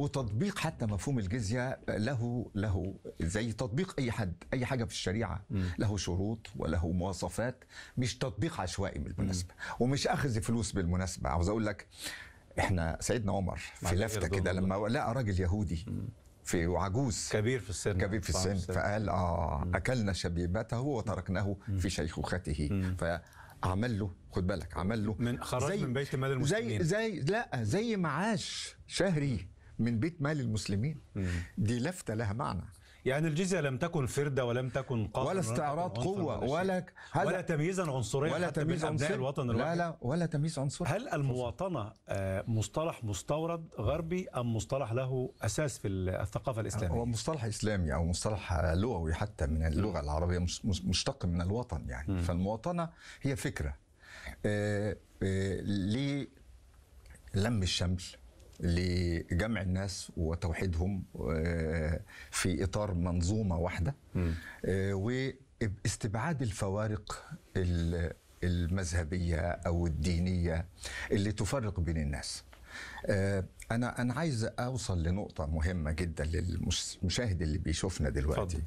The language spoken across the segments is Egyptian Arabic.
وتطبيق حتى مفهوم الجزيه له له زي تطبيق اي حد اي حاجه في الشريعه له شروط وله مواصفات مش تطبيق عشوائي بالمناسبه ومش اخذ فلوس بالمناسبه عاوز اقول لك احنا سيدنا عمر في معلش لفته يرضون كده الله. لما لقى راجل يهودي في وعجوز كبير في السن كبير في صاحب السن فقال اه اكلنا شبيبته وتركناه في شيخوخته فعمل له خد بالك عمل له من- خرج من بيت مال المسلمين. زي زي لا زي معاش شهري من بيت مال المسلمين دي لفته لها معنى يعني الجزيه لم تكن فرده ولم تكن قهرا ولا ولم تكن استعراض عنفاً قوه شيء. ولا هذا- ولا تمييزا عنصريا ولا حتى تمييز بين ابناء عنصري الوطن لا الواحد لا ولا تمييز عنصري هل المواطنه آه، مصطلح مستورد غربي ام مصطلح له اساس في الثقافه هو الاسلاميه؟ مصطلح اسلامي او مصطلح لغوي حتى من اللغه العربيه مش- مش- مشتق من الوطن يعني فالمواطنه هي فكره آه، آه، للم الشمل لجمع الناس وتوحيدهم آه، في اطار منظومه واحده آه، واستبعاد الفوارق ال- المذهبيه او الدينيه اللي تفرق بين الناس آه، انا انا عايز اوصل لنقطه مهمه جدا للمشاهد اللي بيشوفنا دلوقتي اتفضل.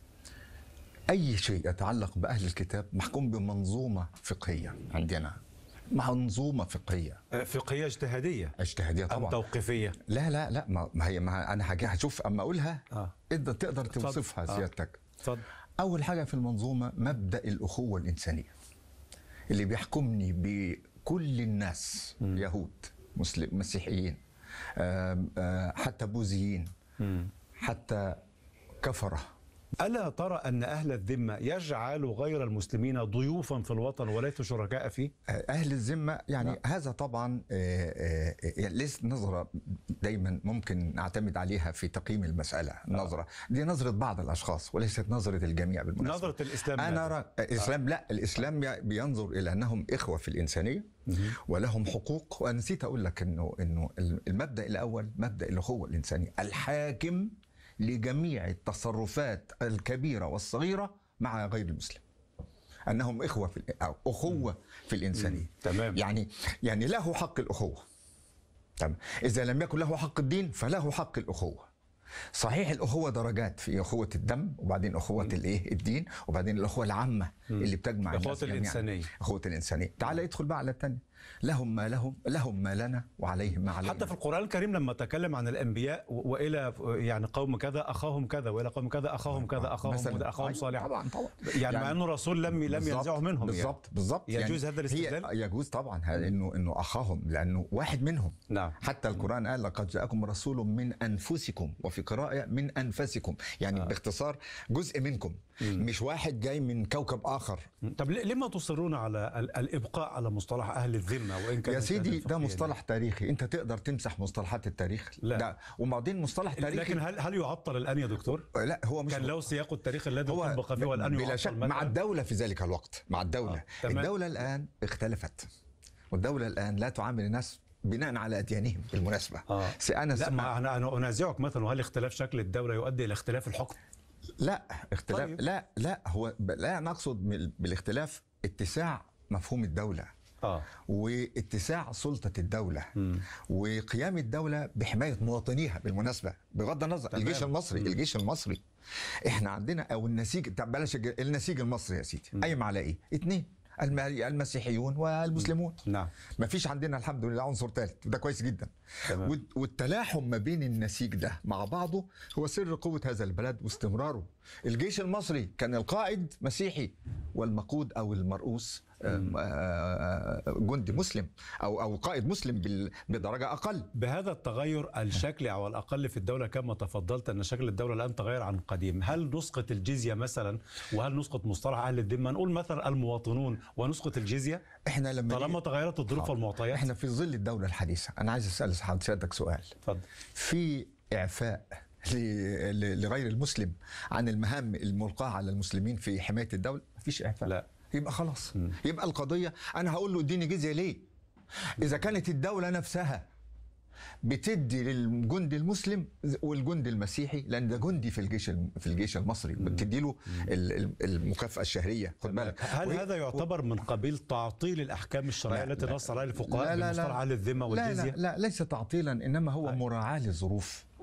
اي شيء يتعلق باهل الكتاب محكوم بمنظومه فقهيه عندنا منظومه فقهيه آه، فقهيه اجتهاديه اجتهاديه ام طبعا توقيفيه؟ لا لا لا ما ما هي ما انا حاجة هشوف اما اقولها آه. انت تقدر اتفضل. توصفها آه. سيادتك اتفضل اول حاجه في المنظومه مبدا الاخوه الانسانيه اللي بيحكمني بكل الناس يهود مسلم مسيحيين آم، آه، حتى بوذيين حتى كفره الا ترى ان اهل الذمه يجعل غير المسلمين ضيوفا في الوطن وليسوا شركاء فيه؟ أهل الذمة يعني لا. هذا طبعا آه، آه، آه، ليست نظرة دايما ممكن نعتمد عليها في تقييم المسألة نظرة دي نظرة بعض الأشخاص وليست نظرة الجميع بالمناسبة نظرة الإسلام أنا ماذا؟ أرى الإسلام لا الإسلام بينظر إلى أنهم إخوة في الإنسانية ولهم حقوق وأنا نسيت أقول لك إنه إنه المبدأ الأول مبدأ الأخوة الإنسانية الحاكم لجميع التصرفات الكبيرة والصغيرة مع غير المسلم انهم اخوه في او اخوه في الانسانيه تمام. يعني يعني له حق الاخوه تمام اذا لم يكن له حق الدين فله حق الاخوه صحيح الاخوه درجات في اخوه الدم وبعدين اخوه الايه الدين وبعدين الاخوه العامه اللي بتجمع أخوة الناس جميعاً. الإنسانية. اخوه الانسانيه تعال ادخل بقى على الثانيه لهم ما لهم لهم ما لنا وعليهم ما علينا حتى في القرآن الكريم لما تكلم عن الأنبياء و- وإلى يعني قوم كذا أخاهم كذا وإلى قوم كذا أخاهم كذا أخاهم مثلاً. كذا أخاهم أيوة، صالح طبعا طبعا يعني, مع أنه رسول لم لم بالظبط، ينزعه منهم بالظبط بالظبط يجوز هذا الاستدلال؟ هي يجوز طبعا هذا انه انه اخاهم لانه واحد منهم نعم. حتى القران قال لقد جاءكم رسول من انفسكم وفي قراءه من انفسكم يعني آه. باختصار جزء منكم مش واحد جاي من كوكب اخر يعني طب ل- لما تصرون على ال- الإبقاء على مصطلح أهل الذمة وإن كان يا سيدي ده الفقهية مصطلح تاريخي انت تقدر تمسح مصطلحات التاريخ لا. ده وبعدين مصطلح تاريخي لكن هل هل يعطل الآن يا دكتور؟ لا هو مش كان له سياق التاريخ الذي هو طبق فيه والآن بلا يعطل شك مثلاً؟ مع الدولة في ذلك الوقت مع الدولة آه، تمام. الدولة الآن اختلفت والدولة الآن لا تعامل الناس بناء على أديانهم بالمناسبة آه. سي- أنا لا سمع ما أنا أنا أنازعك مثلا وهل اختلاف شكل الدولة يؤدي إلى اختلاف الحكم؟ لا اختلاف طيب. لا لا هو ب- لا نقصد من- بالاختلاف اتساع مفهوم الدولة آه واتساع سلطة الدولة وقيام الدولة بحماية مواطنيها بالمناسبة بغض النظر تمام. الجيش المصري الجيش المصري احنا عندنا او النسيج طب بلاش الج- النسيج المصري يا سيدي قايم على ايه؟ اتنين الم- المسيحيون والمسلمون نعم. ما فيش عندنا الحمد لله عنصر ثالث وده كويس جدا تمام. والت- والتلاحم ما بين النسيج ده مع بعضه هو سر قوة هذا البلد واستمراره الجيش المصري كان القائد مسيحي والمقود أو المرؤوس آم، آه، جندي مسلم أو أو قائد مسلم بال- بدرجة أقل بهذا التغير الشكلي او الاقل في الدوله كما تفضلت ان شكل الدوله الان تغير عن قديم، هل نسقط الجزيه مثلا وهل نسقط مصطلح اهل الذمه؟ نقول مثلا المواطنون ونسقط الجزيه احنا لما طالما نيجي- تغيرت الظروف والمعطيات احنا في ظل الدولة الحديثة أنا عايز أسأل حضرتك سؤال اتفضل في إعفاء ل- ل- لغير المسلم عن المهام الملقاة على المسلمين في حماية الدولة مفيش إعفاء لا. يبقى خلاص يبقى القضية أنا هقول له اديني جزية ليه إذا كانت الدولة نفسها بتدي للجندي المسلم والجندي المسيحي لان ده جندي في الجيش الم- في الجيش المصري بتدي له ال- ال- المكافاه الشهريه خد بالك هل وهي- هذا يعتبر من قبيل تعطيل الاحكام الشرعيه لا، التي لا. نص عليها الفقهاء لا لا بمصطلح لا اهل الذمه لا والجزيه؟ لا لا ليس تعطيلا انما هو أي. مراعاه للظروف